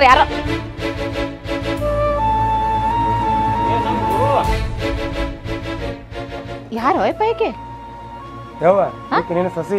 ಬಂದಾರ ಯಾರೋ ಏ ನಮ್ಮ ಗುರು ಯಾರೋ ಅಯ್ಯಪ್ಪ ಏಕೆ ಯವ್ವ ಈಕಿ ನಿನ್ನ ಸಸಿ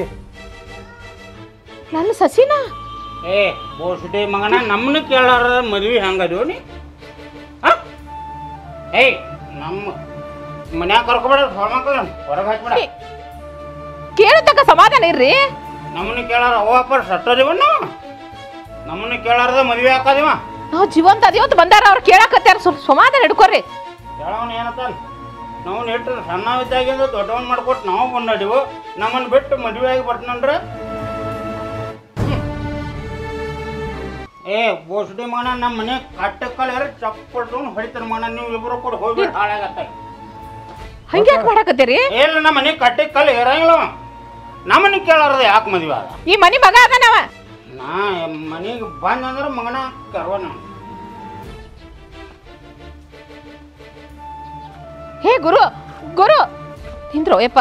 ನನ್ನ ಸಸಿನಾ ಏ ಬೋಸ್ಡಿ ಮಗನ ನಮ್ಮನ್ನ ಕೇಳಾರ ಮದ್ವಿ ಹಂಗದು ನೀ ಆ? ಏಯ್ ನಮ್ಮ ಮನ್ಯಾಗ ಕರ್ಕೊಬೇಡ ಹೊರಮಕ್ಕಳ ಹೊರಗೆ ಹಾಕ್ಬೇಡ ಕೇಳತಕ್ಕ ಸಮಾಧಾನ ಇರ್ರಿ ನಮ್ಮನ್ನ ಕೇಳಾರ ಅವ್ವಪ್ಪ ಸಟ್ಟದಿವನು ನಮ್ಮನ್ನ ಕೇಳಾರದ ಮದ್ವೆ ಹಾಕೋದಿವ ನಾವು ಜೀವಂತ ಅದೇವತ್ತು ಬಂದಾರ ಅವ್ರು ಕೇಳಾಕತ್ಯಾರ ಸ್ವಲ್ಪ ಸಮಾಧಾನ ಹಿಡ್ಕೊರಿ ಕೇಳವನ ಏನತ್ತ ನಾವು ನೆಟ್ಟು ಸಣ್ಣ ಇದ್ದಾಗಿಂದ ದೊಡ್ಡವನ್ ಮಾಡ್ಕೊಟ್ಟು ನಾವು ಬಂದಡಿವು ನಮ್ಮನ್ನ ಬಿಟ್ಟು ಮದುವೆ ಆಗಿ ಬರ್ತಾನಂದ್ರೆ ಏ ಬೋಸ್ಡಿ ಮಗನ ನಮ್ಮ ಮನೆ ಕಟ್ಟಕ್ಕಲ್ಲ ಯಾರು ಚಪ್ಪಟ್ಟು ಹೊಡಿತಾರ ಮಗನ ನೀವು ಇಬ್ರು ಕೂಡ ಹೋಗ್ಬಿಟ್ಟು ಹಾಳಾಗತ್ತ ಹಂಗೆ ಯಾಕೆ ಮಾಡಾಕತ್ತೀರಿ ಇಲ್ಲ ನಮ್ಮ ಮನೆ ಕಟ್ಟಕ್ಕಲ್ಲ ಇರಂಗಿಲ್ಲ ನಮ್ಮನ್ನ ಕೇಳಾರದ ಯಾಕೆ ಮದುವೆ ಆದ ಈ ಮನಿ ಮಗ ಅದಾನವ ನಾ ಮನೆಗೆ ಬಂದಂದ್ರೆ ಮಗನ ಕರ್ವ ನಾವು ಹೇ ಗುರು ಗುರು ನಿಂದ್ರು ಯಪ್ಪ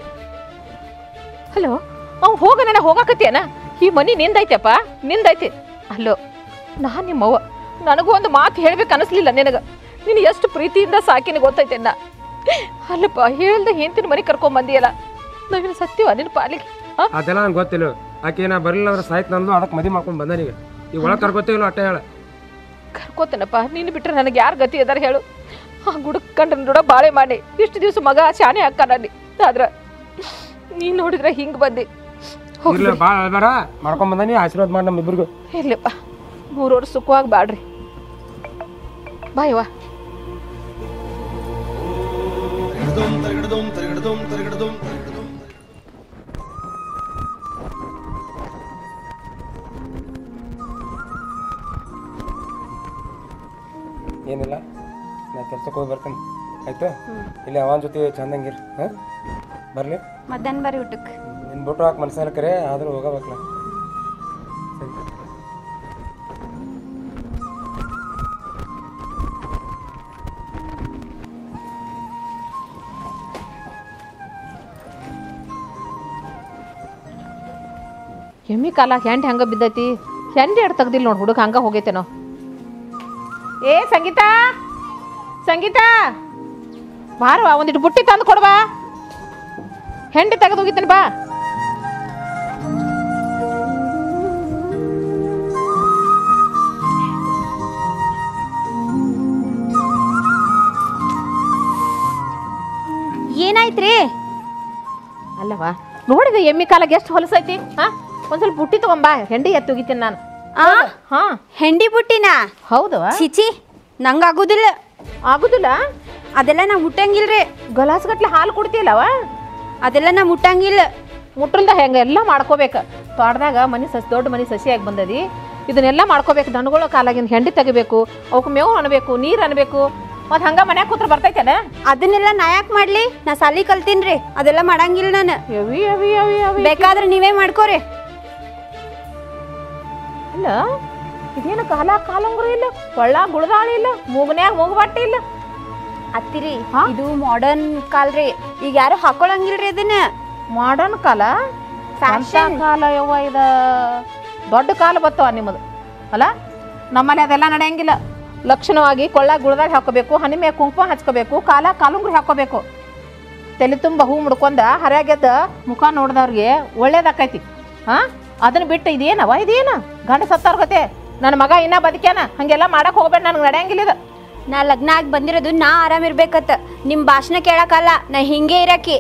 ಹಲೋ ಅವ್ ಹೋಗ ನಾನು ಹೋಗಾಕತ್ತೇನ ಈ ಮನಿ ನಿಂದೈತೆಪ್ಪ ನಿಂದೈತಿ ಅಲ್ಲೋ ನಾನ್ ನಿಮ್ಮವ್ವ ನನಗೂ ಒಂದು ಮಾತು ಹೇಳ್ಬೇಕು ಅನಿಸ್ಲಿಲ್ಲ ನಿನಗ ನೀನು ಎಷ್ಟು ಪ್ರೀತಿಯಿಂದ ಸಾಕಿನ ಗೊತ್ತೈತೆ ನಾ ಅಲ್ಲಪ್ಪ ಹೇಳ್ದೆ ಹೆಂತಿನ ಮನೆ ಕರ್ಕೊಂಡ್ ಬಂದಿಯಲ್ಲ ನಾವಿನ ಸತ್ಯವ ನಿನ್ನ ಪಾಲಿಗೆ ಹಾ ಅದೆಲ್ಲ ನಂಗೆ ಗೊತ್ತಿಲ್ಲ ಆಕೆ ನಾ ಬರಲಿಲ್ಲ ಅಂದ್ರೆ ಸಾಯ್ತು ನಂದು ಅದಕ್ಕೆ ಮದಿ ಮಾಡ್ಕೊಂಡು ಬಂದ ಈಗ ಈಗ ಒಳಗೆ ಕರ್ಕೋತೀವಿಲ್ಲ ಅಟ್ಟೆ ಹೇಳ ಕರ್ಕೋತೇನಪ್ಪ ನೀನು ಬಿಟ್ರೆ ನನಗೆ ಯಾರು ಗತಿ ಅದಾರ ಹೇಳು ಆ ಗುಡುಕಂಡ್ರ ನೋಡ ಬಾಳೆ ಮಾಡಿ ಇಷ್ಟು ದಿವಸ ಮಗ ಶಾನೆ ಅಕ್ಕ ನಾನು ಆದ್ರೆ ನೀನು ನೋಡಿದ್ರೆ ಹಿಂಗೆ ಬಂದೆ ಇಲ್ಲ ಭಾಳ ಅಳ್ಬೇಡ ಮಾಡ್ಕೊಂಡ್ ಬಂದಾನಿ ಆಶೀರ್ವಾದ ಮಾಡಿ ನಮ್ಮ ಇಬ್ರಿಗೂ ಇರ್ಲಿಪ್ಪ ಮೂರು ವರ್ಷ ಸುಖವಾಗಿ ಬಾಡ್ರಿ ಬಾಯವ್ವ ಏನಿಲ್ಲ ನಾ ಕೆಲ್ಸಕ್ಕೆ ಹೋಗಿ ಬರ್ತೀನಿ ಆಯ್ತು ಇಲ್ಲಿ ಅವನ ಜೊತೆ ಚಂದಂಗಿರ್ ಹಾಂ ಬರಲಿ ಮಧ್ಯಾಹ್ನ ಬರ್ರಿ ಊಟಕ್ಕೆ ನಿನ್ನ ಬಿಟ್ಟು ಹಾಕಿ ಮನಸ್ಸಲ್ಲಿ ಕರೆ ಆದರೂ ಹೋಗಬೇಕಲ್ಲ ಸರಿ ಎಮ್ಮಿ ಕಾಲ ಹೆಂಡ್ ಹೆಂಗ ಬಿದ್ದೈತಿ ಹೆಂಡಿ ಎಡ್ ತೆಗ್ದಿಲ್ಲ ನೋಡಿ ಹುಡುಗ ಹಂಗ ಹೋಗೈತೇನೋ ಏ ಸಂಗೀತ ಸಂಗೀತ ಬಾರವಾ ಒಂದಿಟ್ಟು ಬುಟ್ಟಿ ತಂದು ಕೊಡ್ಬಾ ಹೆಂಡಿ ತೆಗೆದು ಹೋಗಿತ್ತೇನೆ ಬಾ ಏನಾಯ್ತ್ರಿ ಅಲ್ಲವಾ ನೋಡಿದೆ ಎಮ್ಮಿ ಕಾಲಾಗ ಎಷ್ಟು ಹೊಲಸೈತಿ ಹಾ ಒಂದ್ ಸ್ವಲ್ಪ ಬುಟ್ಟಿ ತಗೊಂಬಾ ಹೆಂಡಿ ಎತ್ತು ಹೋಗಿತೀನಿ ನಾನು ಆ ಹಾ ಹೆಂಡಿ ಬುಟ್ಟಿನ ಹೌದವಾ ಚಿಚಿ ನಂಗಾಗುದಿಲ್ಲ ಆಗುದಿಲ್ಲ ಅದೆಲ್ಲ ನಾ ಮುಟ್ಟಂಗಿಲ್ರಿ ಗಲಾಸ್ ಗಟ್ಲೆ ಹಾಲು ಕುಡ್ತಿಲ್ಲವ ಅದೆಲ್ಲ ನಾ ಮುಟ್ಟಂಗಿಲ್ಲ ಮುಟ್ರಲ್ದ ಹೆಂಗ ಎಲ್ಲ ಮಾಡ್ಕೋಬೇಕು ತೋಟದಾಗ ಮನಿ ಸಸಿ ದೊಡ್ಡ ಮನಿ ಸಸಿಯಾಗಿ ಬಂದದಿ ಇದನ್ನೆಲ್ಲ ಮಾಡ್ಕೋಬೇಕು ದನಗಳ ಕಾಲಾಗಿನ ಹೆಂಡಿ ತೆಗಿಬೇಕು ಅವಕ್ಕೆ ಮೇವು ಅನ್ಬೇಕು ನೀರು ಅನ್ಬೇಕು ಮತ್ತು ಹಂಗ ಮನ್ಯಾಗ ಕೂತ್ರ ಬರ್ತೈತೇನ ಅದನ್ನೆಲ್ಲ ನಾ ಯಾಕೆ ಮಾಡ್ಲಿ ನಾ ಸಾಲಿ ಕಲ್ತೀನ್ರಿ ಅದೆಲ್ಲ ಮಾಡಂಗಿಲ್ಲ ನಾನು ಯವಿ ಯವಿ ಯವಿ ಯವಿ ಬೇಕಾದ್ರೆ ನೀವೇ ಮಾಡ್ಕೋರಿ ಅಲ್ಲ ಇದೇನು ಕಾಲ ಕಾಲಂಗ್ರು ಇಲ್ಲ ಕೊಳ್ಳ ಗುಳದಾಳಿ ಇಲ್ಲ ಮೂಗನ್ಯಾಗ ಮೂಗುಬಟ್ಟೆ ಇಲ್ಲ ಅತ್ತಿರಿ ಇದು ಮಾಡರ್ನ್ ಕಾಲ್ರಿ ಈಗ ಯಾರು ಹಾಕೊಳಂಗಿಲ್ರಿ ಅದನ್ನ ಮಾಡರ್ನ್ ಕಾಲ Fashion. ಎಂಥ ಕಾಲ ಯವ್ವ ಇದ ದೊಡ್ಡ ಕಾಲ ಬತ್ತವ ನಿಮ್ಮದು ಅಲ್ಲ ನಮ್ಮಲ್ಲಿ ಅದೆಲ್ಲ ನಡೆಯಂಗಿಲ್ಲ ಲಕ್ಷಣವಾಗಿ ಕೊಳ್ಳ ಗುಳದಾಗ ಹಾಕೋಬೇಕು ಹನಿ ಮೇಲೆ ಕುಂಕುಮ ಹಚ್ಕೋಬೇಕು ಕಾಲ ಕಾಲುಂಗ್ರಿ ಹಾಕೋಬೇಕು ತಲೆ ತುಂಬ ಹೂ ಮುಡ್ಕೊಂಡ ಹರ್ಯಾಗೆದ್ದ ಮುಖ ನೋಡ್ದವ್ರಿಗೆ ಒಳ್ಳೇದಾಕೈತಿ ಹಾ ಅದನ್ನ ಬಿಟ್ಟು ಇದೇನವ ಇದೇನ ಗಂಡ ಸತ್ತವ್ರ ಗತೆ ನನ್ನ ಮಗ ಇನ್ನ ಬದುಕ್ಯಾನ ಹಂಗೆಲ್ಲ ಮಾಡಕ್ ಹೋಗ್ಬೇಡ ನನಗೆ ನಡೆಯಂಗಿಲ್ಲ ಇದು ನಾ ಲಗ್ನ ಆಗಿ ಬಂದಿರೋದು ನಾ ಆರಾಮ್ ಇರ್ಬೇಕತ್ತ ನಿಮ್ ಭಾಷಣ ಕೇಳಕ್ಕಲ್ಲ ನಾ ಹಿಂಗೆ ಇರಕಿ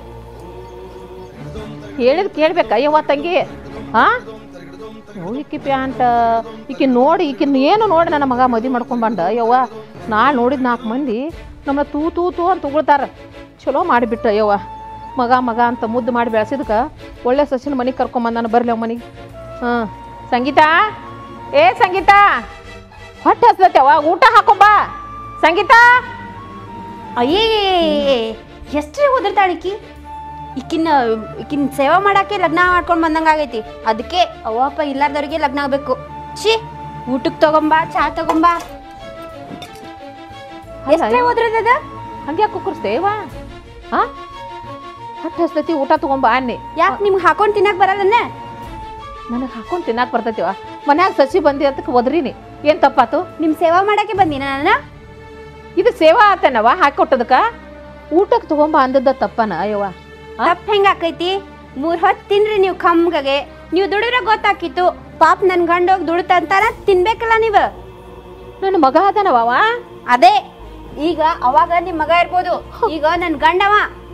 ಹೇಳಿದ್ ಕೇಳ್ಬೇಕ ಯವ್ವ ತಂಗಿ ಹಾ ಓ, ಈಕಿ ಪ್ಯಾಂಟ್ ಈಕಿ ನೋಡಿ ಈಕಿನ ಏನು ನೋಡಿ ನನ್ನ ಮಗ ಮದುವೆ ಮಾಡ್ಕೊಂಡ್ ಬಂದ ಯವ್ವ ನಾಳೆ ನೋಡಿದ ನಾಲ್ಕು ಮಂದಿ ನಮ್ಮ ತೂ ತೂ ತೂ ಅಂತ ಉಗುಳ್ತಾರ ಚಲೋ ಮಾಡಿಬಿಟ್ಟ ಯವ್ವ ಮಗ ಮಗ ಅಂತ ಮುದ್ದು ಮಾಡಿ ಬೆಳೆಸಿದ್ಕ ಒಳ್ಳೆ ಸಸಿನ ಮನೆಗೆ ಕರ್ಕೊಂಬಂದ ನಾನು ಬರಲಿ ಅವ್ ಮನೆಗೆ ಹಾಂ ಸಂಗೀತ ಏ ಸಂಗೀತ ಹೊಟ್ಟೆ ಹಸ್ದತ್ತವ್ವ ಊಟ ಹಾಕೊಂಬಾ ಸಂಗೀತ ಅಯ್ಯೇ ಎಷ್ಟ್ರಿ ಓದಿರ್ತಾಳಿಕಿ ಈಕಿನ ಈಕಿನ ಸೇವಾ ಮಾಡಕ್ಕೆ ಲಗ್ನ ಮಾಡ್ಕೊಂಡು ಬಂದಂಗೆ ಆಗೈತಿ ಅದಕ್ಕೆ ಅವ್ವಪ್ಪ ಇಲ್ಲಾರ್ದವ್ರಿಗೆ ಲಗ್ನ ಆಗಬೇಕು ಛೀ ಊಟಕ್ಕೆ ತಗೊಂಬಾ ಚಾ ತಗೊಂಬಾ ಎಷ್ಟೇ ಓದ್ರದದ ಹಂಗೆ ಕುಕ್ಕರ್ಸ್ತೇವಾ ಹಾ ಹೊಟ್ಟೆ ಹಸ್ತೈತಿ ಊಟ ತಗೊಂಬಾ ಅನ್ನಿ ಯಾಕೆ ನಿಮ್ಗೆ ಹಾಕೊಂಡು ತಿನ್ನಕ್ ಬರಲ್ಲನ ನನಗೆ ಹಾಕೊಂಡು ತಿನ್ನಾಕ ಬರ್ತೈತಿವ ಮನ್ಯಾಗ ಸಸಿ ಬಂದಿ ಅದಕ್ಕೆ ಒದ್ರಿನಿ ಏನು ತಪ್ಪಾತು ನಿಮ್ಮ ಸೇವಾ ಮಾಡಕ್ಕೆ ಬಂದಿನ ನಾನು ಇದು ಸೇವಾ ಆತನವ ಹಾಕೊಟ್ಟದಕ್ಕ ಊಟಕ್ಕೆ ತಗೊಂಬ ಅಂದದ್ದ ತಪ್ಪನ ಅಯ್ಯವ್ವ ತಪ್ಪು ಹೆಂಗೆ ಆಕೈತಿ ಮೂರು ಹೊತ್ತು ತಿನ್ರಿ ನೀವು ಕಮ್ಮಗೆ ನೀವು ದುಡಿದ್ರೆ ಗೊತ್ತಾಕಿತ್ತು ಪಾಪ ನನ್ನ ಗಂಡ ಹೋಗಿ ದುಡಿತಂತಾನ ತಿನ್ಬೇಕಲ್ಲ ನೀವು ನನ್ನ ಮಗ ಅದನವ ಅವ ಅದೇ ಈಗ ಅವಾಗ ನಿಮ್ಮ ಮಗ ಇರ್ಬೋದು ಈಗ ನನ್ನ ಗಂಡವ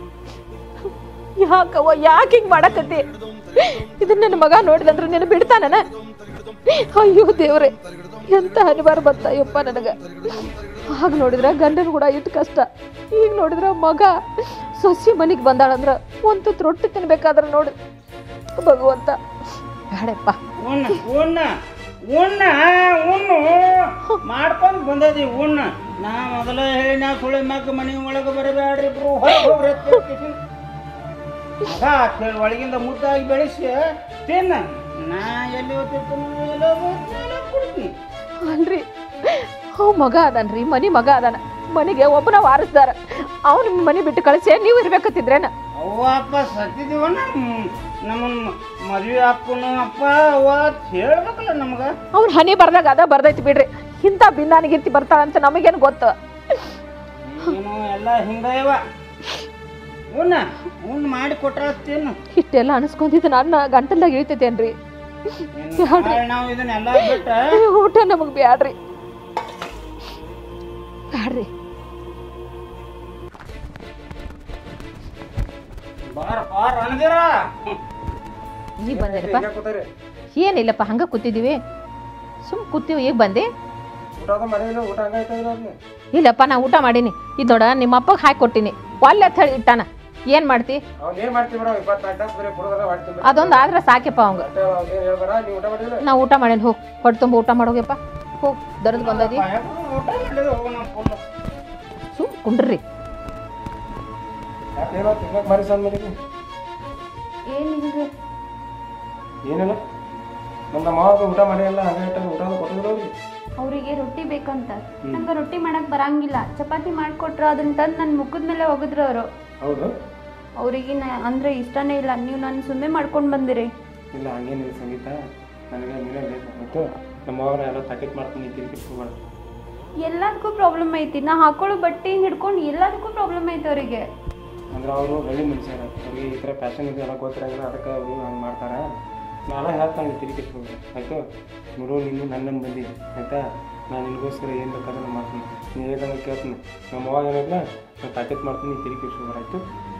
ಯಾಕವ್ವ ಯಾಕೆ ಹಿಂಗೆ ಮಾಡಕತ್ತಿ ಇದನ್ನ ನನ್ನ ಮಗ ನೋಡಿದಂದ್ರೆ ನೀನು ಬಿಡ್ತಾನನ ಅಯ್ಯೋ ದೇವ್ರೆ ಎಂತ ಅನಿವಾರ ಬಂತ ಯಪ್ಪ ನನಗ ಆಗ ನೋಡಿದ್ರ ಗಂಡನ ಕೂಡ ಇಟ್ಟು ಕಷ್ಟ ಈಗ ನೋಡಿದ್ರ ಮಗ ಸೊಸಿ ಮನೆಗೆ ಬಂದಾಳಂದ್ರ ಒಂದು ತುತ್ತು ರೊಟ್ಟಿ ತಿನ್ಬೇಕಾದ್ರೆ ನೋಡಿ ಭಗವಂತ ಬೇಡಪ್ಪ ಉಣ್ಣ ಉಣ್ಣ ಉಣ್ಣ ಉಣ್ಣು ಮಾಡ್ಕೊಂಡು ಬಂದದಿ ಉಣ್ಣ ನಾ ಮೊದಲ ಹೇಳಿ ನಾ ಸುಳಿ ಮಗ ಮನೆ ಒಳಗೆ ಬರಬೇಡ್ರಿ ಇಬ್ರು ಹೊರಗೆ ಹೋಗ್ರಿ ಅಂತ ಹೇಳ್ತಿದ್ದೀನಿ. ಮಗ ಕೇಳಿ ಒಳಗಿಂದ ಮುದ್ದಾಗಿ ಬೆಳೆಸಿ ತಿನ್ನ ನಾ ಎಲ್ಲಿ ಹೋಗ್ತಿರ್ತೀನಿ ಎಲ್ಲೋ ಹೋಗ್ತೀನಿ, ಎಲ್ಲೋ ಕೊಡ್ತೀನಿ ಅಲ್ರಿ ಅವ್ ಮಗ ಅದಾನ್ರಿ ಮನಿ ಮಗ ಅದಾನ ಮನೆಗೆ ಒಬ್ಬನ ವಾರಿಸ್ದಾರ ಅವ್ನ ಮನೆ ಬಿಟ್ಟು ಕಳಿಸಿ ನೀವು ಇರ್ಬೇಕತ್ತಿದ್ರೇನ ಅವ್ವ ಅಪ್ಪ ಸತ್ತಿದೀವಣ್ಣ ನಮ್ಮನ್ನ ಮದುವೆ ಅಪ್ಪನು ಅಪ್ಪ ಅವ್ವ ಅಂತ ಹೇಳ್ಬೇಕಲ್ಲ ನಮ್ಗೆ ಅವ್ನ ಹನಿ ಬರ್ದಾಗ ಅದ ಬರ್ದೈತಿ ಬಿಡ್ರಿ ಇಂಥ ಭಿನ್ನಾನಿಗಿರ್ತಿ ಬರ್ತಾಳಂತ ನಮಗೇನು ಗೊತ್ತು ಏನು ಎಲ್ಲ ಹಿಂಗಯವ ಉಣ್ಣ ಉಣ್ಣು ಮಾಡಿ ಕೊಟ್ರ ತಿನ್ನು ಇಷ್ಟೆಲ್ಲ ಅನಿಸ್ಕೊಂಡಿದ್ದು ನನ್ನ ಗಂಟಲ್ದಾಗ ಇಳಿತೈತೇನ್ರಿ ಇನ್ನು ನಾಳೆ ನಾವು ಇದನ್ನೆಲ್ಲ ಬಿಟ್ಟ ಊಟ ನಮಗ್ ಬ್ಯಾಡ್ರಿ ಬ್ಯಾಡ್ರಿ ಬಾರ ಬಾರ ಅಣದಿರ ಈಗ ಬಂದೇನಪ್ಪ ಹಿಂಗೆ ಕೂತಾರಿ ಏನಿಲ್ಲಪ್ಪ ಹಂಗ ಕೂತಿದೀವಿ ಸುಮ್ ಕೂತೀವಿ ಈಗ ಬಂದೆ ಊಟ ಅದು ಮಾಡಿಲ್ಲ ಊಟ ಹಂಗಾಯ್ತಂದ್ರೆ ಅದನ್ನ ಇಲ್ಲಪ್ಪ ನಾ ಊಟ ಮಾಡೀನಿ ಇದು ನೋಡ ನಿಮ್ಮ ಅಪ್ಪಗೆ ಹಾಕಿ ಕೊಟ್ಟಿನಿ ಒಲ್ಲೆ ಅಂತ ಹೇಳಿ ಇಟ್ಟಾನ ಏನು ಮಾಡ್ತಿ ಅವ್ನು ಏನು ಮಾಡ್ತೀವಿ ಮೇಡಮ್ ಇಪ್ಪತ್ನಾಲ್ಕು ತಾಸು ಬರೀ ಕುಡಿದ್ರೆ ಮಾಡ್ತೀವಿ ಅದೊಂದು ಆದ್ರೆ ಸಾಕ್ಯಪ್ಪ ಅವಂಗ ಏನು ಹೇಳ್ಬೇಡ ನೀವು ಊಟ ಮಾಡಿಲ್ಲ ನಾ ಊಟ ಮಾಡೇನಿ ಹೋಗಿ ಹೊಟ್ಟೆ ತುಂಬ ಊಟ ಮಾಡೋಗಪ್ಪ ಹೋಗಿ ದರದ್ ಬಂದದಿ ಊಟ ಮಾಡಿದ್ರೆ ಹೋಗೋಣ ಫುಲ್ ಸುಮ್ ಕುಂಡ್ರಿ ಯಾಕೆ ಏನೋ ತಿನ್ನಕ್ಕೆ ಮಾರಿ ಸಣ್ಣ ಮೇಲೆ ಏನಿಲ್ರಿ ಏನಿಲ್ಲ ನಮ್ಮ ಮಾವಾಗ ಊಟ ಮಾಡಿಲ್ಲ ಹಂಗೆ ಇಟ್ಟಾಗ ಊಟ ಅದು ಕೊಟ್ಟಿದ್ರು ಅವ್ರಿಗೆ ಅವರಿಗೆ ರೊಟ್ಟಿ ಬೇಕಂತ ನಂಗೆ ರೊಟ್ಟಿ ಮಾಡಕ್ ಬರಂಗಿಲ್ಲ ಚಪಾತಿ ಮಾಡ್ಕೊಟ್ರ ಅದನ್ನ ತಂದು ನನ್ನ ಮುಖದ ಮೇಲೆ ಒಗದ್ರು ಅವರು ಹೌದು ಅವರಿಗೆ ಅಂದ್ರೆ ಇಷ್ಟನೇ ಇಲ್ಲ ನೀವು ನಾನು ಸುಮ್ಮನೆ ಮಾಡ್ಕೊಂಡು ಬಂದಿರಿ ಇಲ್ಲ ಹಂಗೇನಿಲ್ಲ ಸಂಗೀತ ನನಗೆ ನೀನೇ ಬೇಕು ಮತ್ತು ನಮ್ಮ ಮಾವನ ಎಲ್ಲ ತಾಕೀತ್ ಮಾಡ್ತೀನಿ ತಿರ್ಗಿಸ್ಕೋಬಾರ್ದು ಎಲ್ಲದಕ್ಕೂ ಪ್ರಾಬ್ಲಮ್ ಐತಿ ನಾ ಹಾಕೊಳ್ಳೋ ಬಟ್ಟೆ ಹಿಡ್ಕೊಂಡು ಎಲ್ಲದಕ್ಕೂ ಪ್ರಾಬ್ಲಮ್ ಐತಿ ಅವರಿಗೆ ಅಂದ್ರೆ ಅವರು ಹಳ್ಳಿ ಮನುಷ್ಯರ ಅವ್ರಿಗೆ ಈ ಥರ ಫ್ಯಾಷನ್ ಇದೆ ಎಲ್ಲ ಗೊತ್ತಿರಂಗಿಲ್ಲ ಅದಕ್ಕೆ ಅವರು ಹಂಗೆ ಮಾಡ್ತಾರೆ ನಾನು ಹೇಳ್ತಾನೆ ತಿರುಗಿಸ್ಬೋದು ಆಯಿತು ನೋಡು ನೀನು ನನ್ನನ್ನು ಬಂದಿ ಆಯಿತಾ ನಾನು ನಿನಗೋಸ್ಕರ ಏನು ಬೇಕಾದ್ರೆ ಮಾಡ್ತೀನಿ ನೀನು ಹೇಳ್ದಂಗೆ ಕೇಳ್ತೀನಿ ನಮ್ಮ ಅವಾಗ ಏನಿಲ್ಲ ನಾನು ತಾಕೀತ್ ಮಾಡ್ತೀನಿ ತಿರುಗಿಸ್ಕೋಬಾರ ಆಯಿತು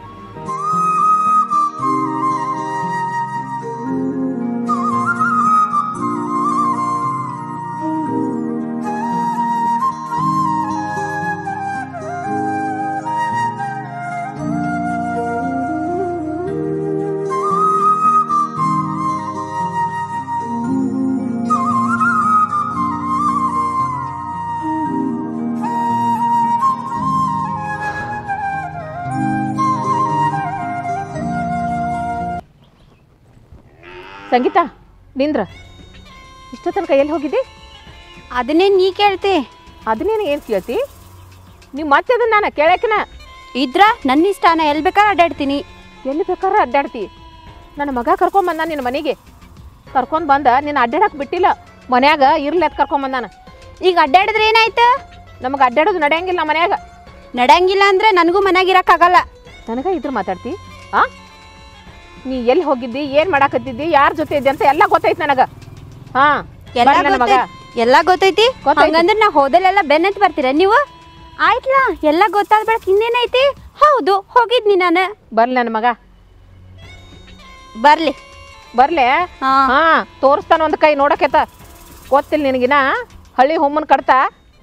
ಸಂಗೀತ ನಿಂದ್ರ ಇಷ್ಟ ತನಕ ಎಲ್ಲಿ ಹೋಗಿದ್ದಿ ಅದನ್ನೇ ನೀ ಕೇಳ್ತಿ ಅದನ್ನೇನು ಏನು ಕೇಳ್ತಿ ನೀವು ಮತ್ತೆ ಅದನ್ನ ನಾನು ಕೇಳಕಿನ ಇದ್ರ ನನ್ನ ಇಷ್ಟ ನಾ ಎಲ್ಲಿ ಬೇಕಾದ್ರೆ ಅಡ್ಡಾಡ್ತೀನಿ ಎಲ್ಲಿ ಬೇಕಾದ್ರೆ ಅಡ್ಡಾಡ್ತಿ ನನ್ನ ಮಗ ಕರ್ಕೊಂಬಂದ ನಿನ್ನ ಮನೆಗೆ ಕರ್ಕೊಂಡು ಬಂದ ನಿನ್ನ ಅಡ್ಡಾಡಕ್ಕೆ ಬಿಟ್ಟಿಲ್ಲ ಮನ್ಯಾಗ ಇರ್ಲಿ ಅಂತ ಕರ್ಕೊಂಬಂದಾನ ಈಗ ಅಡ್ಡಾಡಿದ್ರೆ ಏನಾಯ್ತು ನಮಗೆ ಅಡ್ಡಾಡೋದು ನಡೆಯಂಗಿಲ್ಲ ಮನ್ಯಾಗ ನಡಂಗಿಲ್ಲ ಅಂದ್ರೆ ನನಗೂ ಮನ್ಯಾಗ ಇರಕ್ಕಾಗಲ್ಲ ನನಗ ಇದ್ರ ಮಾತಾಡ್ತಿ ಆ ನೀ ಎಲ್ಲಿ ಹೋಗಿದ್ದಿ ಏನು ಮಾಡಾಕತ್ತಿದ್ದಿ ಯಾರ ಜೊತೆ ಇದ್ದಿ ಅಂತ ಎಲ್ಲ ಗೊತ್ತೈತಿ ನನಗೆ ಹಾಂ ಎಲ್ಲ ನನ್ನ ಮಗ ಗೊತ್ತೈತಿ ಎಲ್ಲ ಗೊತ್ತೈತಿ ಗೊತ್ತೈತಿ. ಹಂಗಂದ್ರೆ ನಾ ಹೋದಲೆಲ್ಲ ಬೆನ್ನತ್ ಬರ್ತೀರ ನೀವು ಆಯ್ತಲ್ಲ ಎಲ್ಲ ಗೊತ್ತಾದ ಬೆಳಕ್ ಇನ್ನೇನೈತಿ ಹೌದು ಹೋಗಿದ್ನಿ ನಾನು ಬರ್ಲಿ ನನ್ನ ಮಗ ಬರ್ಲಿ ಬರ್ಲೆ ಹಾ ಹಾ ತೋರಿಸ್ತಾನ ಒಂದು ಕೈ ನೋಡಕೇತ ಗೊತ್ತಿಲ್ಲ ನಿನಗಿನ ಹಳ್ಳಿ ಹೊಮ್ಮನ್ ಕಡ್ತಾ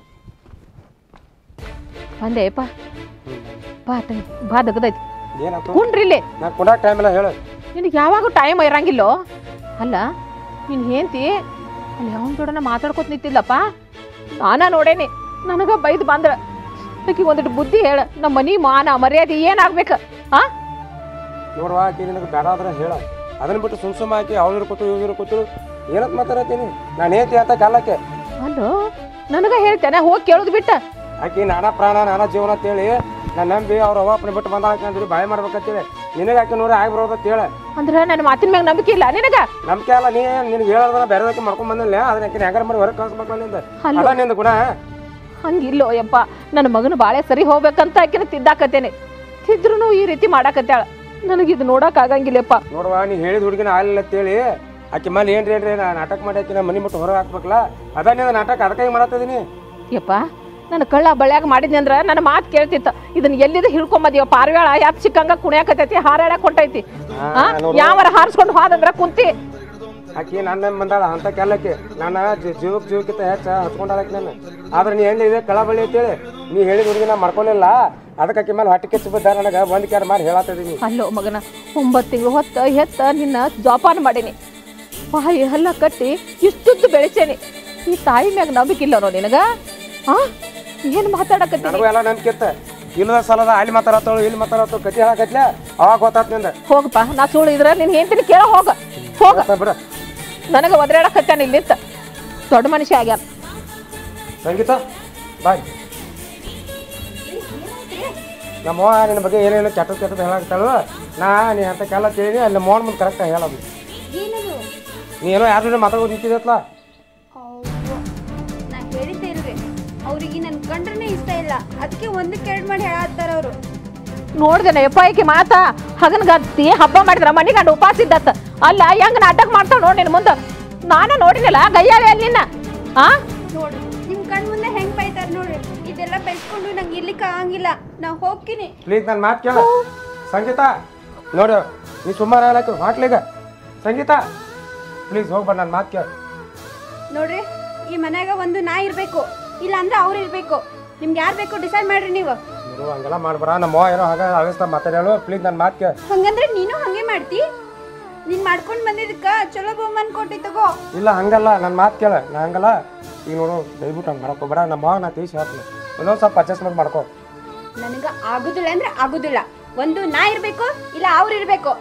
ಬಂದೇಪ್ಪ ಬಾ ತಂಗಿ ಬಾ ದಗದೈತಿ ಏನಾಯ್ತು ಕುಂಡ್ರಿ ಇಲ್ಲಿ ನಾ ಕೊಡಕ್ಕೆ ಟೈಮ್ ಇಲ್ಲ ಹೇಳು ನಿನಗೆ ಯಾವಾಗ ಟೈಮ್ ಇರಂಗಿಲ್ಲೋ ಅಲ್ಲ ನೀನು ಹೇಂತಿ ಅಲ್ಲಿ ಅವನ ಜೋಡನ ಮಾತಾಡ್ಕೊತ ನಿಂತಿಲ್ಲಪ್ಪ ನಾನ ನೋಡೇನಿ ನನಗ ಬೈದು ಬಂದ್ರ ಆಕಿ ಒಂದಿಟ್ಟು ಬುದ್ಧಿ ಹೇಳ ನಮ್ಮ ಮನಿ ಮಾನ ಮರ್ಯಾದೆ ಏನಾಗ್ಬೇಕು ಹಾ ನೋಡುವ ಆಕಿ ನಿನಗೆ ಬೇಡ ಆದ್ರೆ ಹೇಳ ಅದನ್ನ ಬಿಟ್ಟು ಸುಮ್ ಸುಮ್ಮ ಹಾಕಿ ಅವ್ರು ಕೂತು ಇವ್ರು ಕೂತು ಏನಂತ ಮಾತಾಡತ್ತೀನಿ ನಾನು ಏತಿ ಅಂತ ಕಾಲಕ್ಕೆ ಅಲ್ಲೋ ನನಗ ಹೇಳ್ತೇನೆ ಹೋಗಿ ಕೇಳೋದು ಬಿಟ್ಟ ಆಕಿ ನಾನಾ ಪ್ರಾಣ ನಾನಾ ಜೀವನ ಅಂತೇಳಿ ನಾನು ನಂಬಿ ಅವ್ರ ಅವ್ವ ಅಪ್ಪನ ಬಿಟ್ಟು ಬಂದಾಳಕ್ಕೆ ಅಂದ್ರಿ ಬಾಯ್ ಮಾಡ್ಬೇಕಂತೇಳಿ ನಿನಗೆ ಯಾಕೆ ನೋಡಿ ಆಗಿ ಬರೋದು ಅಂತ ಹೇಳ ಅಂದ್ರೆ ನನ್ನ ಮಾತಿನ ಮ್ಯಾಗ ನಂಬಿಕೆ ಇಲ್ಲ ನಿನಗ ನಂಬಿಕೆ ಅಲ್ಲ ನೀ ನಿನಗೆ ಹೇಳೋದನ್ನ ಬೇರೆದಕ್ಕೆ ಮಾಡ್ಕೊಂಡ್ ಬಂದಿಲ್ಲ ಅದನ್ನ ಯಾಕೆ ಹೆಂಗಾರ ಮಾಡಿ ಹೊರಗೆ ಕಳ್ಸ್ಬೇಕು ನಿಂದ ಅಲ್ಲ. ಅಲ್ಲ ನಿಂದ ಗುಣ ಹಂಗಿಲ್ಲೋ ಯಪ್ಪ ನನ್ನ ಮಗನ ಬಾಳೆ ಸರಿ ಹೋಗ್ಬೇಕಂತ ಆಕಿನ ತಿದ್ದಾಕತ್ತೇನೆ ತಿದ್ರೂ ಈ ರೀತಿ ಮಾಡಾಕತ್ತಾಳ ನನಗಿದು ನೋಡಕ್ ಆಗಂಗಿಲ್ಲಪ್ಪ ನೋಡುವ ನೀ ಹೇಳಿದ ಹುಡುಗಿನ ಆಗಲಿಲ್ಲ ಅಂತೇಳಿ ಆಕೆ ಮೇಲೆ ಏನ್ರಿ ಏನ್ರಿ ನಾ ನಾಟಕ ಮಾಡಿ ಆಕಿನ ಮನೆ ಬಿಟ್ಟು ಹೊರಗೆ ಹಾಕ್ಬೇಕಲ್ಲ ಅದ ನಿಂದ ನಾಟಕ ಅದಕ್ಕೆ ಹಿಂಗೆ ಮಾಡತ್ತಿದೀನಿ ಯಪ್ಪ ನನ್ನ ಕಳ್ಳ ಬಳ್ಯಾಗ ಮಾಡಿದ್ನಿ ಅಂದ್ರ ನನ್ನ ಮಾತು ಕೇಳ್ತಿತ್ತ ಇದನ್ನ ಎಲ್ಲಿದ ಹಿಡ್ಕೊಂಬದಿವ ಪಾರ್ವ್ಯಾಳ ಯಾಪ್ ಸಿಕ್ಕಂಗ ಕುಣಿಯಾಕತೈತಿ ಹಾರಾಡಕ್ ಹೊಂಟೈತಿ ಆ? ಯಾವರ ಹಾರಿಸ್ಕೊಂಡು ಹೋದಂದ್ರ ಕುಂತಿ ಆಕಿ ನನ್ನ ಬಂದಾಳ ಅಂತ ಕೆಲ್ಲಕ್ಕೆ ನಾನು ಜೀವಕ್ಕೆ ಜೀವಕ್ಕಿಂತ ಹೆಚ್ಚ ಹಚ್ಕೊಂಡಾಳಕ್ಕೆ ನಾನು ಆದ್ರೆ ನೀ ಎಲ್ಲಿ ಇದೆ ಕಳ ಬಳ್ಳಿ ಅಂತೇಳಿ ನೀ ಹೇಳಿದ ಹುಡುಗಿ ನಾ ಮಾಡ್ಕೊಳ್ಳಿಲ್ಲ ಅದಕ್ಕೆ ಆಕಿ ಮೇಲೆ ಹೊಟ್ಟೆ ಕೆಚ್ಚು ಬಿದ್ದ ನನಗೆ ಒಂದು ಕ್ಯಾರ ಮಾಡಿ ಹೇಳತ್ತಿದೀನಿ ಅಲ್ಲೋ ಮಗನ ಒಂಬತ್ತು ತಿಂಗಳು ಹೊತ್ತ ಹೆತ್ತ ನಿನ್ನ ಜೋಪಾನ ಮಾಡೀನಿ ಬಾಯಿ ಹಲ್ಲ ಕಟ್ಟಿ ಇಷ್ಟುದ್ದು ಬೆಳೆಸೇನಿ ಈ ತಾಯಿ ಮ್ಯಾಗ ನಂಬಿಕಿಲ್ಲನೋ ನಿನಗ ಆ ಏನ್ ಮಾತಾಡಕತ್ತೀನಿ ನನಗೂ ಎಲ್ಲ ನಂಬಿಕೆ ಇತ್ತ ಇಲ್ಲದ ಸಲದ ಅಲ್ಲಿ ಮಾತಾಡತ್ತಳು ಇಲ್ಲಿ ಮಾತಾಡತ್ತಳು ಕತಿ ಹೇಳಕತ್ಲ ಅವಾಗ ಗೊತ್ತಾತ್ ನಿಂದ ಹೋಗಪ್ಪ ನಾ ಸುಳ್ಳು ಇದ್ರ ನೀನ್ ಹೇಳ್ತೀನಿ ಕೇಳ ಹೋಗ ಹೋಗ ಗೊತ್ತಾ ಬಿಡ ನನಗ ಒದರಾಡಕತ್ತಾನ ಇಲ್ಲಿತ್ತ ದೊಡ್ಡ ಮನುಷ್ಯ ಆಗ್ಯಾನ ಸಂಗೀತ ಬಾಯ್ ನಮ್ಮ ಅವ್ವ ನಿನ್ನ ಬಗ್ಗೆ ಏನೇನು ಕೆಟ್ಟ ಕೆಟ್ಟದ ಹೇಳಾಕ್ತಾಳು ನಾ ನೀ ಅಂತ ಕೆಲ ತಿಳಿನಿ ಅಲ್ಲಿ ಮೋನ್ ಮುಂದೆ ಕರೆಕ್ಟಾಗಿ ಹೇಳೋದು ಏನದು ನೀ ಏನೋ ಯಾರ ಜೊತೆ ಮಾತಾಡೋದು ನಿಂತಿದತ್ಲ ಅವ್ವ, ನಾ ಹೇಳಿದ್ದೆ ಇಲ್ರಿ ಅವ್ರಿಗೆ ನನ್ನ ಕಂಡ್ರನೇ ಇಷ್ಟ ಇಲ್ಲ ಅದಕ್ಕೆ ಒಂದಕ್ಕೆ ಎರಡು ಮಾಡಿ ಹೇಳತ್ತಾರ ಅವರು ನೋಡ್ದೇನೆ ಯಪ್ಪ ಈಕಿ ಮಾತಾ ಹಗನ್ಗತ್ತಿ ಹಬ್ಬ ಮಾಡಿದ್ರ ಮನಿಗೆ ಗಂಡ ಉಪವಾಸ ಇದ್ದತ್ತ ಅಲ್ಲ ಹೆಂಗ್ ನಾಟಕ ಮಾಡ್ತಾವ ನೋಡಿ ನಿನ್ ಮುಂದ ನಾನ ನೋಡಿನಲ್ಲ ಗಯ್ಯಾಳೆ ಅಲ್ಲಿ ನಿನ್ನ ಆ ನೋಡ್ರಿ ನಿಮ್ ಕಣ್ ಮುಂದೆ ಹೆಂಗ್ ಬೈತಾರ ನೋಡ್ರಿ ಇದೆಲ್ಲ ಬೆಳ್ಸ್ಕೊಂಡು ನಂಗೆ ಇರ್ಲಿಕ್ಕೆ ಆಗಂಗಿಲ್ಲ ನಾ ಹೋಗ್ತೀನಿ ಪ್ಲೀಸ್ ನನ್ನ ಮಾತು ಕೇಳ ಸಂಗೀತ ನೋಡು ನೀ ಸುಮಾರು ಹೇಳಕ್ಕೆ ಹಾಕ್ಲಿಗ ಸಂಗೀತ ಪ್ಲೀಸ್ ಹೋಗ್ಬೇಡ ನನ್ನ ಮಾತು ಕೇಳ ನೋಡ್ರಿ ಈ ಮನ್ಯಾಗ ಒಂದು ನಾ ಇರ್ಬೇಕು ಇಲ್ಲ ಅಂದ್ರೆ ಅವ್ರು ಇರ್ಬೇಕು ನಿಮ್ಗೆ ಯಾರು ಬೇಕು ಡಿಸೈಡ್ ಮಾಡ್ರಿ ನೀವು ನೀವು ಹಂಗೆಲ್ಲ ಮಾಡ್ಬೇಡ ನಮ್ಮ ಅವ್ವ ಏನೋ ಹಾಗೆ ಅವಿಸ್ತಾ ಮಾತಾಡೋಳು ಪ್ಲೀಸ್ ನನ್ನ ಮಾತು ಕೇಳ ಹಂಗಂದ್ರೆ ನೀನು ಹಂಗೆ ಮಾಡ್ತಿ ನೀನ್ ಮಾಡ್ಕೊಂಡ್ ಬಂದಿದ್ದಕ್ಕ ಚಲೋ ಬಹುಮಾನ ಕೊಟ್ಟಿ ತಗೋ ಇಲ್ಲ ಹಂಗಲ್ಲ ನನ್ನ ಮಾತು ಕೇಳ ನಾ ಹಂಗಲ್ಲ ಈಗ ನೋಡು ದಯವಿಟ್ಟು ಹಂಗೆ ಮಾಡಕ್ಕೆ ಹೋಗ್ಬೇಡ ನಮ್ಮ ಅವ್ವ ನಾ ತಿಳಿಸಿ ಹೇಳ್ತೀನಿ ಇನ್ನೊಂದು ಸ್ವಲ್ಪ ಅಡ್ಜಸ್ಟ್ಮೆಂಟ್ ಮಾಡ್ಕೋ ನನಗ ಆಗುದಿಲ್ಲ ಅಂದ್ರೆ ಆಗುದಿಲ್ಲ ಒಂದು ನಾ ಇರ್ಬೇಕು ಇಲ್ಲ ಅವ್ರು ಇರ್ಬೇಕು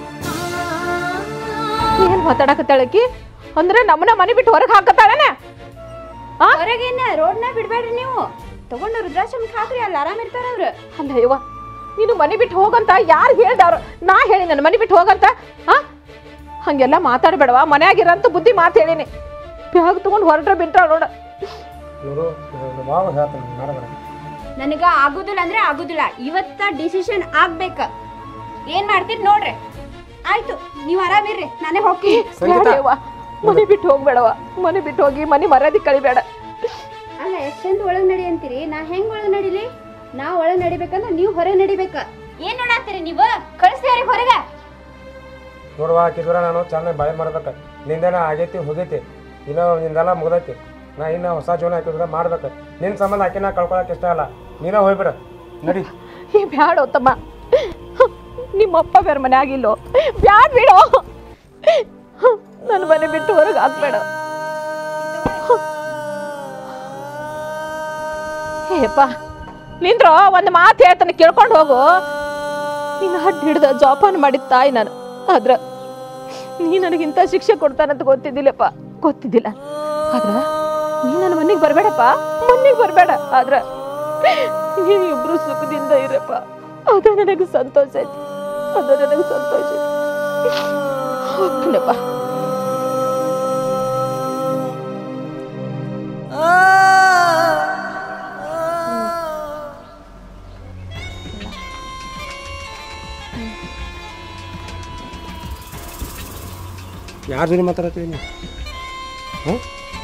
ಏನ್ ಮಾತಾಡಕತ್ತಾಳಕಿ ಅಂದ್ರೆ ನಮ್ಮನ್ನ ಮನೆ ಬಿಟ್ಟು ಹೊರಗೆ ಹಾಕತ್ತಾಳನೆ ಆ ಹೊರಗೇನ ರೋಡ್ನ ಬಿಡ್ಬೇಡ್ರಿ ನೀವು ತಗೊಂಡು ವೃದ್ಧಾಶ್ರಮಕ್ಕೆ ಹಾಕ್ರಿ ಅಲ್ಲಿ ಆರಾಮ್ ಇರ್ತಾರ ಅವ್ರು ಅಲ್ಲ ಯವ್ವ ನೀನು ಮನೆ ಬಿಟ್ಟು ಹೋಗಂತ ಯಾರು ಹೇಳ್ದವ್ರು ನಾ ಹೇಳಿ ನನ್ನ ಮನೆ ಬಿಟ್ಟು ಹೋಗಂತ ಆ ಹಂಗೆಲ್ಲ ಮಾತಾಡ್ಬೇಡವಾ ಮನ್ಯಾಗಿರಂತ ಬುದ್ಧಿ ಮಾತು ಹೇಳಿನಿ ಬ್ಯಾಗ್ ತಗೊಂಡು ಹೊರಟ್ರೆ ಬಿಟ್ರ ನೋಡ ನೋಡು ನಮ್ಮ ಅವ್ವ ಹೇಳ್ತಾನೆ ಮಾಡಬೇಡ ನನಗ ಆಗುದಿಲ್ಲ ಅಂದ್ರೆ ಆಗುದಿಲ್ಲ ಇವತ್ತ ಡಿಸಿಷನ್ ಆಗ್ಬೇಕ ಏನ್ ಮಾಡ್ತೀರಿ ನೋಡ್ರಿ ಆಯ್ತು ನೀವ್ ಆರಾಮಿರ್ರಿ ನಾನೇ ಹೋಗ್ತೀನಿ ಸಂಗೀತ. ಬೇಡವ್ವ, ಮನೆ ಬಿಟ್ಟು ಹೋಗ್ಬೇಡವ ಮನೆ ಬಿಟ್ಟು ಹೋಗಿ ಮನೆ ಮರ್ಯಾದೆ ಕಳಿಬೇಡ ಅಲ್ಲ ಎಷ್ಟಂತ ಒಳಗ್ ನಡಿ ಅಂತೀರಿ ನಾ ಹೆಂಗ್ ಒಳಗ್ ನಡಿಲಿ ನಾ ಒಳಗ್ ನಡಿಬೇಕಂದ್ರ ನೀವ್ ಹೊರಗ್ ನಡಿಬೇಕ ಏನ್ ನೋಡಾತ್ತೀರಿ ನೀವು ಕಳಿಸ್ತೀರಿ ಹೊರಗ ನೋಡುವ ಕಿದೂರ ನಾನು ಚೆನ್ನಾಗಿ ಬಾಯ್ ಮಾಡ್ಬೇಕು ನಿಂದೇನ ಆಗೈತಿ ಹೋಗೈತಿ ಇನ್ನೂ ನಿಂದೆಲ್ಲ ಮುಗ್ದೈತಿ ನಾ ಇನ್ನು ಹೊಸ ಜೀವನ ಹಾಕಿದ್ರೆ ಮಾಡ್ಬೇಕು ನಿನ್ನ ಸಂಬಂಧ ಆಕಿನ ಕಳ್ಕೊಳಕ್ಕೆ ಇಷ್ಟ ಇಲ್ಲ ನೀನೇ ಹೋಗ್ಬಿಡ ನಡಿ ಈ ಬ್ಯಾಡ ತಮ್ಮ ನಿಮ್ಮಪ್ಪ ಬೇರೆ ಮನೆ ಆಗಿಲ್ಲೋ ಬ್ಯಾಡ್ ಬಿಡೋ ನನ್ನ ಮನೆ ಬಿಟ್ಟು ಹೊರಗೆ ಹಾಕ್ಬೇಡ ಹೇಪ್ಪ ನಿಂದ್ರೋ ಒಂದು ಮಾತು ಹೇಳ್ತಾನೆ ಕೇಳ್ಕೊಂಡು ಹೋಗು ನಿನ್ನ ಹಡ್ಡು ಹಿಡ್ದ ಜೋಪಾನ ಮಾಡಿದ ತಾಯಿ ನಾನು ಆದ್ರ ನೀ ನನಗಿಂತ ಶಿಕ್ಷೆ ಕೊಡ್ತಾನಂತ ಗೊತ್ತಿದ್ದಿಲ್ಲಪ್ಪ ಗೊತ್ತಿದ್ದಿಲ್ಲ ಆದ್ರ ನೀ ನನ್ನ ಮನೆಗೆ ಬರಬೇಡಪ್ಪ ಮನೆಗೆ ಬರಬೇಡ ಆದ್ರ ನೀವು ಇಬ್ರು ಸುಖದಿಂದ ಇರಪ್ಪ ಅದ ನನಗೆ ಸಂತೋಷ ಐತಿ ಅದ ನನಗೆ ಸಂತೋಷ ಐತಿ ಹೋಗ್ತೀನಪ್ಪ ಯಾರ ಜೊತೆ ಮಾತಾಡತ್ತೀನಿ ನೀ ಹಾಂ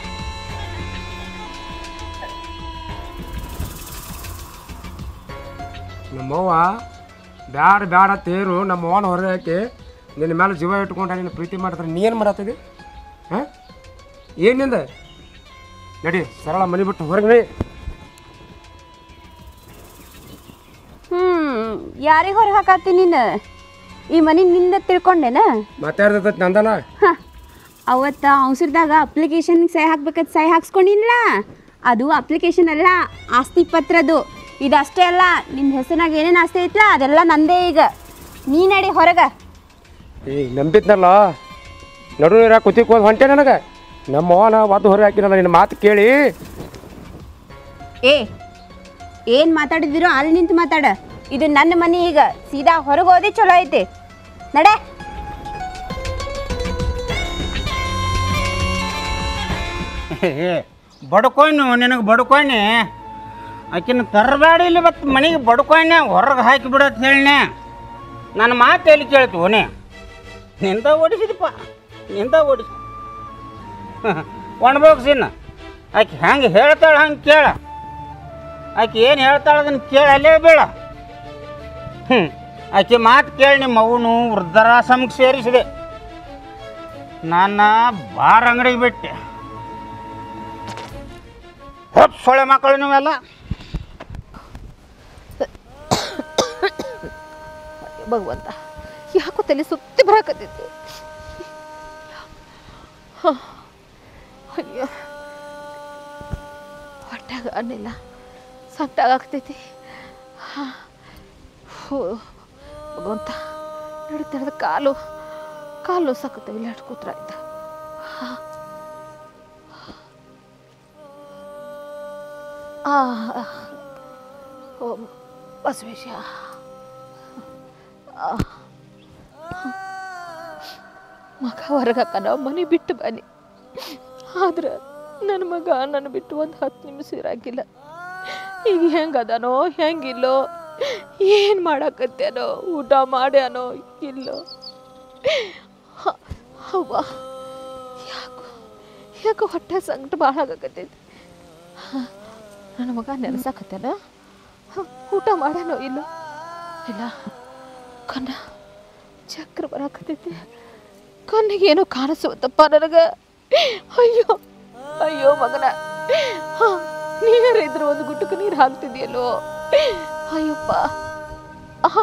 ನಮ್ಮವ್ವ ಬ್ಯಾಡ ಬ್ಯಾಡ ತೇರು ನಮ್ಮ ಅವ್ವನ ಹೊರಗೆ ಹಾಕಿ ನಿನ್ನ ಮೇಲೆ ಜೀವ ಇಟ್ಕೊಂಡ ನಿನ್ನ ಪ್ರೀತಿ ಮಾಡ್ತಾರೆ ನೀ ಏನು ಮಾಡತ್ತಿದಿ ಹಾಂ ಏನಿಂದ ನಡಿ ಸರಳ ಮನೆ ಬಿಟ್ಟು ಹೊರಗೆ ನಡಿ ಹ್ಮ್ ಯಾರಿಗೆ ಹೊರಗೆ ಹಾಕಾತಿ ನೀನು ಈ ಮನೆ ನಿಂದ ತಿಳ್ಕೊಂಡೆನ ಮಾತಾಡ್ದೈತಿ ನಂದನ ಹ, ಅವತ್ತ ಅವಸರದಾಗ ಅಪ್ಲಿಕೇಶನ್ ಸಹಿ ಹಾಕ್ಬೇಕಂತ ಸಹಿ ಹಾಕ್ಸ್ಕೊಂಡಿಲ್ಲ ಅದು ಅಪ್ಲಿಕೇಶನ್ ಅಲ್ಲ ಆಸ್ತಿ ಪತ್ರದು ಇದಷ್ಟೇ ಅಲ್ಲ ನಿನ್ನ ಹೆಸರಿನಾಗ ಏನೇನು ಆಸ್ತಿ ಐತ್ಲ ಅದೆಲ್ಲ ನಂದೇ ಈಗ ನೀ ನಡಿ ಹೊರಗೆ ಏ ನಂಬಿದ್ನಲ್ಲ ನಡು ನೀರ ಕುತಿಕ್ ಹೋದ್ ಹೊಂಟೆ ನನಗೆ ನಮ್ಮ ಅವ್ವನ ಒದ್ದು ಹೊರಗೆ ಹಾಕಿನಲ್ಲ ನಿನ್ನ ಮಾತು ಕೇಳಿ ಏ ಏನು ಮಾತಾಡಿದಿರೋ ಅಲ್ಲಿ ನಿಂತು ಮಾತಾಡ ಇದು ನನ್ನ ಮನೆ ಈಗ ಸೀದಾ ಹೊರಗೆ ಹೋದಿ ಚಲೋ ಐತಿ ನಡೆ ಬಡ್ಕೊಯ್ನು ನಿನಗೆ ಬಡ್ಕೊಯ್ನಿ ಆಕಿನ ತರಬೇಡಿ ಇಲ್ಲಿ ಮತ್ತು ಮನೆಗೆ ಬಡ್ಕೊಯ್ನೆ ಹೊರಗೆ ಹಾಕಿ ಬಿಡತ್ ಹೇಳಿನೆ ನನ್ನ ಮಾತು ಎಲ್ಲಿ ಕೇಳ್ತು ಓನೆ ನಿಂದ ಓಡಿಸಿದಪ್ಪ ನಿಂದ ಓಡಿಸಿ ಒಣಬೋಗ್ಸಿನ ಆಕೆ ಹೆಂಗೆ ಹೇಳ್ತಾಳೆ ಹಂಗೆ ಕೇಳ ಆಕೆ ಏನು ಹೇಳ್ತಾಳೆ ಅದನ್ನು ಕೇಳ ಅಲ್ಲೇ ಬೇಡ ಹ್ಞೂ ಆಕೆ ಮಾತು ಕೇಳಿ ನಿಮ್ಮ ಅವನು ವೃದ್ಧಾಶ್ರಮಕ್ಕೆ ಸೇರಿಸಿದೆ ನನ್ನ ಬಾರ್ ಅಂಗಡಿಗೆ ಬಿಟ್ಟೆ ಹೊತ್ತು ಸೊಳ್ಳೆ ಮಕ್ಕಳು ನೀವೆಲ್ಲ ಭಗವಂತ ಯಾಕೋ ತಲೆ ಸುತ್ತಿ ಬರಾಕತ್ತೈತಿ ಹ. ಅಯ್ಯೋ ಹೊಟ್ಟಾಗ ಅನ್ನಿಲ್ಲ ಸಂಟಾಗ್ತೈತಿ ಹೋ ಭಗವಂತ ನಡೀತಿರೋದ ಕಾಲು ಕಾಲು ಸಾಕತ್ತವೆ ಇಲ್ಲ ಅಷ್ಟು ಕೂತ್ರ ಆಯ್ತು ಆ ಓಂ ಬಸವೇಶ ಮಗ ಹೊರಗಾಕನ ಮನೆ ಬಿಟ್ಟು ಬನ್ನಿ ಆದ್ರೆ ನನ್ನ ಮಗ ನನ್ನ ಬಿಟ್ಟು ಒಂದು ಹತ್ತು ನಿಮಿಷ ಇರಾಕಿಲ್ಲ ಈಗ ಹೆಂಗದಾನೋ ಹೆಂಗಿಲ್ಲೋ ಏನು ಮಾಡಾಕತ್ತೇನೋ ಊಟ ಮಾಡ್ಯಾನೋ ಇಲ್ಲೋ ಹ- ಅವ್ವ ಯಾಕೋ ಯಾಕೋ ಹೊಟ್ಟೆ ಸಂಕಟ ಭಾಳ ಆಗಾಕತ್ತೈತಿ ಹ, ನನ್ನ ಮಗ ನೆನೆಸಾಕತ್ತೇನ ಹ, ಊಟ ಮಾಡ್ಯಾನೋ ಇಲ್ಲೋ ಇಲ್ಲ ಕಣ್ಣ ಚಕ್ರ ಬರಾಕತ್ತೈತಿ ಕಣ್ಣಿಗೆ ಏನೋ ಕಾಣಿಸುತ್ತಪ್ಪ ನನಗೆ ಅಯ್ಯೋ ಅಯ್ಯೋ ಮಗನ ಹ, ನೀರಿದ್ರೆ ಒಂದು ಗುಟ್ಟಕ್ಕೆ ನೀರು ಹಾಕ್ತಿದ್ಯಲ್ಲೋ ಅಯ್ಯಪ್ಪ ಆಹ್.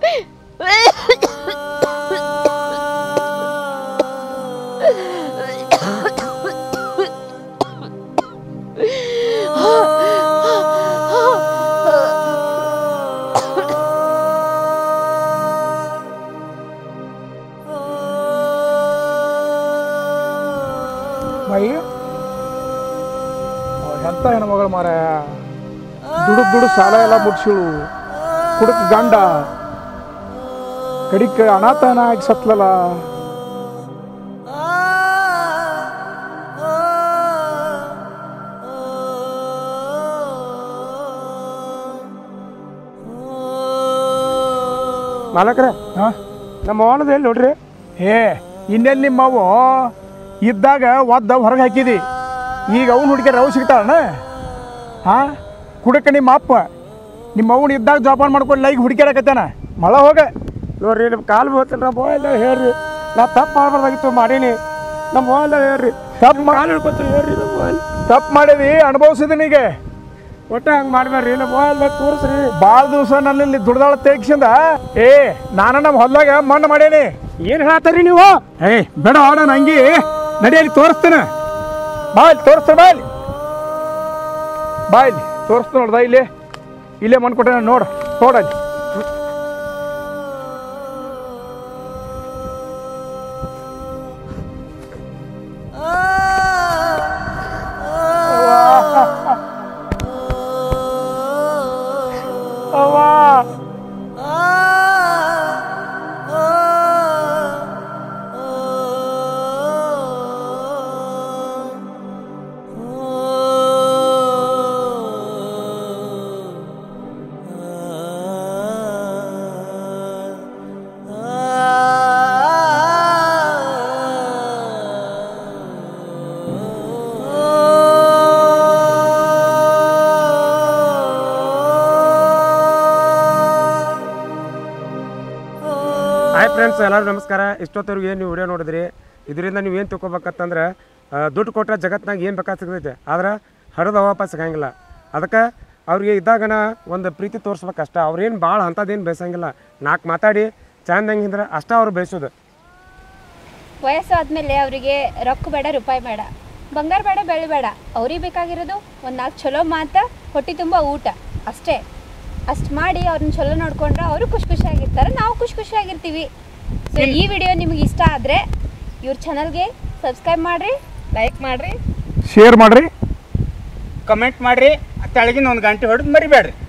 ಬಾಯಿ ಎಂತ ಹೆಣ್ಮಗಳು ಮಾರ ದುಡು ದುಡು ಸಾಲ ಎಲ್ಲ ಮುಟ್ಸಿಳು ಕುಡುಕ್ ಗಂಡ ಕಡಿಕ ಅನಾಥನ ಆಗಿ ಸತ್ಲಲ್ಲ ಮಾಲಕ್ರ ಹಾಂ ನಮ್ಮ ಅವನದ ಎಲ್ಲಿ ನೋಡ್ರಿ ಏ ಇನ್ನೆಲ್ಲಿ ನಿಮ್ಮವು ಇದ್ದಾಗ ಒದ್ದ ಹೊರಗೆ ಹಾಕಿದಿ ಈಗ ಅವ್ನು ಹುಡುಗಿಯರು ಅವು ಸಿಗ್ತಾಳಣ ಹಾಂ ಕುಡಕ ನಿಮ್ಮ ಅಪ್ಪ ನಿಮ್ಮ ಅವ್ನು ಇದ್ದಾಗ ಜೋಪಾನ ಮಾಡ್ಕೊಂಡು ಈಗ ಹುಡುಕ್ಯಾಡಕತ್ತಾನ ಮಳ ಹೋಗ ನೋಡ್ರಿ ನಿಮ್ಮ ಕಾಲು ಬೀಳ್ತೀನಿ ಮೊಬೈಲ್ ಹೇಳ್ರಿ ನಾ ತಪ್ಪು ಮಾಡ್ಬಾರ್ದಾಗಿತ್ತು ಮಾಡೀನಿ ನಮ್ಮ ಮೊಬೈಲ್ ಹೇಳ್ರಿ ತಪ್ಪು ಕಾಲು ಹಿಡ್ಕೊತೀನಿ ಹೇಳ್ರಿ ನಮ್ಮ ಮೊಬೈಲ್ ತಪ್ಪು ಮಾಡಿದಿ ಅನುಭವಿಸಿದೀನೀಗ ಒಟ್ಟ ಹಂಗೆ ಮಾಡ್ಬೇಡ್ರಿ ನಮ್ಮ ಮೊಬೈಲ್ ತೋರಿಸ್ರಿ ಭಾಳ ದಿವಸ ನನ್ನಲ್ಲಿ ದುಡ್ದಾಳ ತೆಗ್ಸಿಂದ ಏ ನಾನು ನಮ್ಮ ಹೊಲ್ದಾಗ ಮಣ್ಣು ಮಾಡೇನಿ ಏನು ಹೇಳತ್ತೀರಿ ನೀವು ಏಯ್ ಬೇಡ ನಾನು ಹಂಗಿ ನಡಿಯಲ್ಲಿ ತೋರಿಸ್ತೇನೆ ಬಾಯ್ ತೋರಿಸ್ತೇನೆ ಬಾಯ್ ಬಾಯ್ ತೋರಿಸ್ತು ನೋಡ್ದ ಇಲ್ಲಿ ಇಲ್ಲೇ ಮಣ್ಣು ಕೊಟ್ಟೆ ನೋಡು ನೋಡಲ್ಲಿ ಹಾಯ್ ಫ್ರೆಂಡ್ಸ್ ಎಲ್ಲರೂ ನಮಸ್ಕಾರ ಇಷ್ಟೊತ್ತವ್ರಿಗೆ ಏನು ನೀವು ವಿಡಿಯೋ ನೋಡಿದ್ರಿ ಇದರಿಂದ ನೀವು ಏನು ತಿಳ್ಕೊಬೇಕಂತಂದ್ರೆ ಆ, ದುಡ್ಡು ಕೊಟ್ಟರೆ ಜಗತ್ನಾಗ ಏನು ಬೇಕಾದ ಸಿಗ್ತೈತೆ ಆದ್ರೆ ಹರಿದ ವಾಪಸ್ ಸಿಗಂಗಿಲ್ಲ ಅದಕ್ಕೆ ಅವ್ರಿಗೆ ಇದ್ದಾಗನ ಒಂದು ಪ್ರೀತಿ ತೋರಿಸ್ಬೇಕಷ್ಟ ಅವ್ರೇನು ಭಾಳ ಅಂಥದ್ದೇನು ಬೇಸಂಗಿಲ್ಲ ನಾಲ್ಕು ಮಾತಾಡಿ ಚಂದಂಗಿಂದ್ರೆ ಅಷ್ಟ ಅವ್ರು ಬೇಯಿಸೋದು ವಯಸ್ಸು ಆದಮೇಲೆ ಅವರಿಗೆ ರೊಕ್ಕ ಬೇಡ ರೂಪಾಯಿ ಬೇಡ ಬಂಗಾರ ಬೇಡ ಬೆಳೆ ಬೇಡ ಅವ್ರಿಗೆ ಬೇಕಾಗಿರೋದು ಒಂದು ನಾಲ್ಕು ಚಲೋ ಮಾತು ಹೊಟ್ಟೆ ತುಂಬ ಊಟ ಅಷ್ಟೇ ಅಷ್ಟು ಮಾಡಿ ಅವ್ರನ್ನ ಚಲೋ ನೋಡ್ಕೊಂಡ್ರೆ ಅವರು ಖುಷಿ ಖುಷಿಯಾಗಿರ್ತಾರೆ ನಾವು ಖುಷಿ ಖುಷಿಯಾಗಿರ್ತೀವಿ ಸೊ ಈ ವಿಡಿಯೋ ನಿಮಗೆ ಇಷ್ಟ ಆದರೆ ಇವ್ರ ಚಾನಲ್ಗೆ ಸಬ್ಸ್ಕ್ರೈಬ್ ಮಾಡಿರಿ ಲೈಕ್ ಮಾಡಿರಿ ಶೇರ್ ಮಾಡ್ರಿ ಕಮೆಂಟ್ ಮಾಡಿರಿ ತೆಳಗಿನ ಒಂದು ಗಂಟೆ ಹೊಡೆದು ಮರಿಬೇಡ್ರಿ